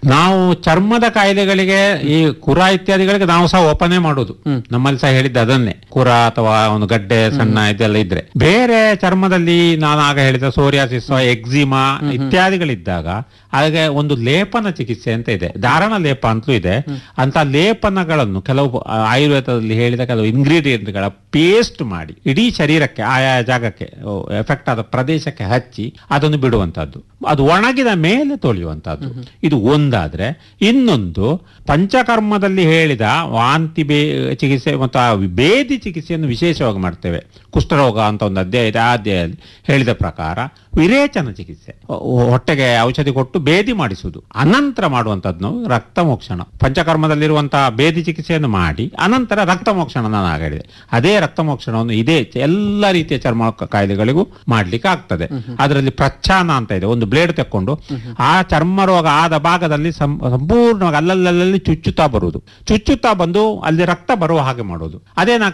ನಾವು ಚರ್ಮದ ಕಾಯಿಲೆಗಳಿಗೆ ಈ ಕುರ ಇತ್ಯಾದಿಗಳಿಗೆ ನಾವು ಸಹ ಓಪನೇ ಮಾಡುದು ನಮ್ಮಲ್ಲಿ ಸಹ ಹೇಳಿದ್ದ ಅದನ್ನೇ ಕುರ ಅಥವಾ ಒಂದು ಗಡ್ಡೆ ಸಣ್ಣ ಇದೆಲ್ಲ ಇದ್ರೆ ಬೇರೆ ಚರ್ಮದಲ್ಲಿ ನಾನು ಆಗ ಹೇಳಿದ ಸೋರಿಯಾಸಿಸ್ ಎಕ್ಸಿಮಾ ಇತ್ಯಾದಿಗಳಿದ್ದಾಗ ಹಾಗೆ ಒಂದು ಲೇಪನ ಚಿಕಿತ್ಸೆ ಅಂತ ಇದೆ ಧಾರಣ ಲೇಪ ಅಂತಲೂ ಇದೆ ಅಂತ ಲೇಪನಗಳನ್ನು ಕೆಲವು ಆ, ಆಯುರ್ವೇದದಲ್ಲಿ ಹೇಳಿದ ಕೆಲವು ಇಂಗ್ರೀಡಿಯೆಂಟ್ಗಳ ಪೇಸ್ಟ್ ಮಾಡಿ ಇಡೀ ಶರೀರಕ್ಕೆ ಆಯಾ ಜಾಗಕ್ಕೆ ಎಫೆಕ್ಟ್ ಆದ ಪ್ರದೇಶಕ್ಕೆ ಹಚ್ಚಿ ಅದನ್ನು ಬಿಡುವಂತಹದ್ದು ಅದು ಒಣಗಿದ ಮೇಲೆ ತೊಳೆಯುವಂತಹದ್ದು ಇದು ಒಂದಾದ್ರೆ ಇನ್ನೊಂದು ಪಂಚಕರ್ಮದಲ್ಲಿ ಹೇಳಿದ ವಾಂತಿ ಬೇ ಚಿಕಿತ್ಸೆ ಮತ್ತು ಆ ಬೇದಿ ಚಿಕಿತ್ಸೆಯನ್ನು ವಿಶೇಷವಾಗಿ ಮಾಡ್ತೇವೆ ಕುಷ್ಠರೋಗ ಅಂತ ಒಂದು ಅಧ್ಯಾಯ ಇದೆ ಆ ಅಧ್ಯಾಯದಲ್ಲಿ ಹೇಳಿದ ಪ್ರಕಾರ ವಿರೇಚನ ಚಿಕಿತ್ಸೆ ಹೊ- ಹೊಟ್ಟೆಗೆ ಔಷಧಿ ಕೊಟ್ಟು ಬೇದಿ ಮಾಡಿಸುವುದು ಅನಂತರ ಮಾಡುವಂತದ್ದು ನಾವು ರಕ್ತ ಮೋಕ್ಷಣ ಪಂಚಕರ್ಮದಲ್ಲಿರುವಂತಹ ಬೇದಿ ಚಿಕಿತ್ಸೆಯನ್ನು ಮಾಡಿ ಅನಂತರ ರಕ್ತ ಮೋಕ್ಷಣ ನಾನು ಆಗ ಹೇಳಿದೆ ಅದೇ ರಕ್ತ ಮೋಕ್ಷಣವನ್ನು ಇದೇ ಚ- ಎಲ್ಲ ರೀತಿಯ ಚರ್ಮ ಕ- ಕಾಯಿಲೆಗಳಿಗೂ ಮಾಡ್ಲಿಕ್ಕೆ ಆಗ್ತದೆ ಅದರಲ್ಲಿ ಪ್ರಚ್ಛಾನ ಅಂತ ಇದೆ ಒಂದು ಬ್ಲೇಡ್ ತೆಕ್ಕೊಂಡು ಆ ಚರ್ಮ ರೋಗ ಆದ ಭಾಗದಲ್ಲಿ ಸಂ- ಸಂಪೂರ್ಣವಾಗಿ ಅಲ್ಲಲ್ಲಲ್ಲಿ ಚುಚ್ಚುತ್ತಾ ಬರುವುದು ಚುಚ್ಚುತ್ತಾ ಬಂದು ಅಲ್ಲಿ ರಕ್ತ ಬರುವ ಹಾಗೆ ಮಾಡುವುದು ಅದೇನಾಗ್ತದೆ